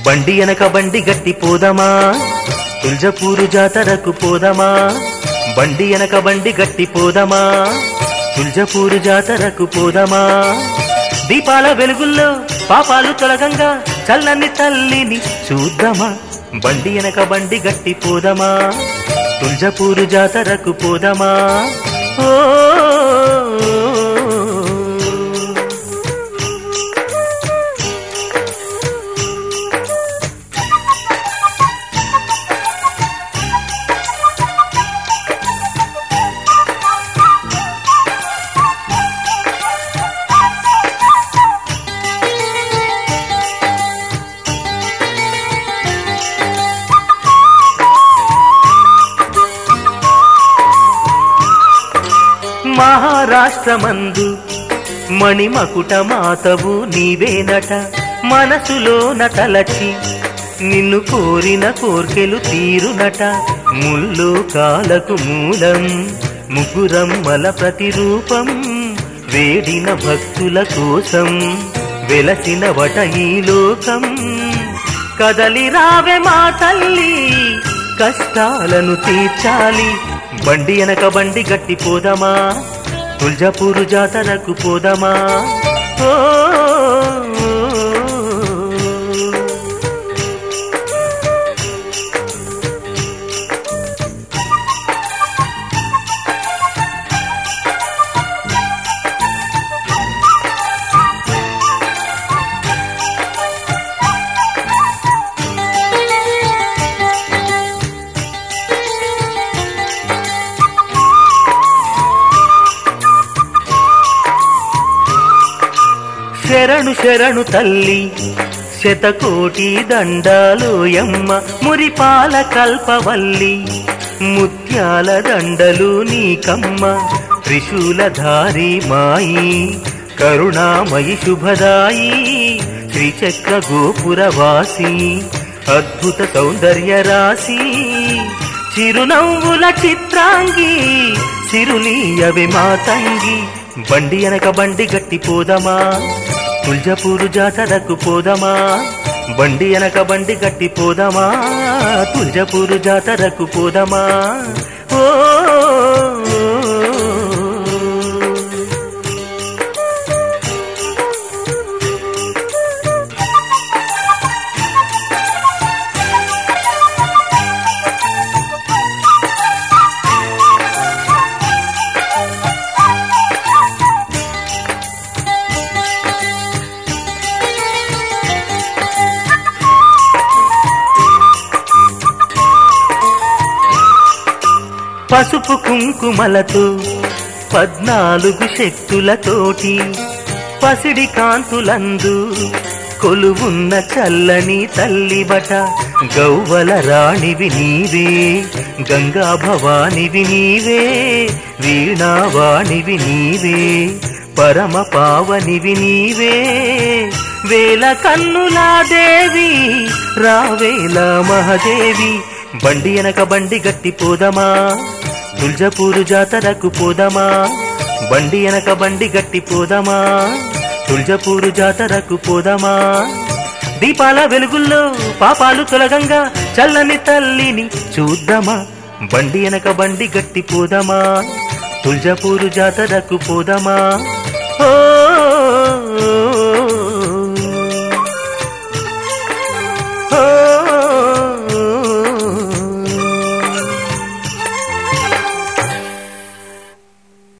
బండి ఎనక బండి గట్టి పోదమా తుల్జపూరు జాతరకు పోదమా బండి ఎనక బండి గట్టి పోదమా తుల్జపూరు జాతరకు పోదమా దీపాల వెలుగుల్లో పాపాలు తొలగంగా చల్లని తల్లిని చూద్దామా బండి ఎనక బండి గట్టి పోదమా తుల్జపూరు జాతరకు పోదమా ఓ మహారాష్ట్రమందు మణిమకుట మాతవు నీవేనట మనసులోన తలచి నిన్ను కోరిన కోర్కెలు తీరునట ముల్లో కాలకు మూలం ముగ్గురమ్మల ప్రతిరూపం వేడిన భక్తుల కోసం వెలసిన వట ఈ లోకం కదలి రావే మా తల్లి కష్టాలను తీర్చాలి బండి వెనక బండి గట్టి పోదమా తుల్జాపూరు జాతరకు పోదమా ఓ శరణు శరణు తల్లి శతకోటి దండాలోయమ్మ మురిపాల కల్పవల్లి ముత్యాల దండలు నీకమ్మ త్రిశూలధారి మాయి కరుణామయి శుభదాయి శ్రీచక్ర గోపురవాసి అద్భుత సౌందర్య రాశి చిరునవ్వుల చిత్రాంగి సిరునీయవి మా తంగి బండి అనక బండి గట్టి పోదమా తుల్జపూరు జాతరకు పోదమా బండి అనక బండి గట్టి పోదమా తుల్జపూరు జాతరకు పోదమా ఓ పసుపు కుంకుమలతో పద్నాలుగు శక్తులతోటి పసిడి కాంతులందు కొలువున్న చల్లని తల్లిబట గౌవల రాణివి నీవే గంగా భవానివి నీవే వీణావాణివి నీవే పరమ పావనివి నీవే వేల కన్నులా దేవి రావేల మహదేవి బండి వెనక బండి గట్టి పోదమా తుల్జపూరు జాతరకు పోదమా బండి వెనక బండి గట్టి పోదమా తుల్జపూరు జాతరకు పోదమా దీపాల వెలుగుల్లో పాపాలు తొలగంగా చల్లని తల్లిని చూద్దామా బండి వెనక బండి గట్టి పోదమా తుల్జపూరు జాతరకు పోదమా ఓ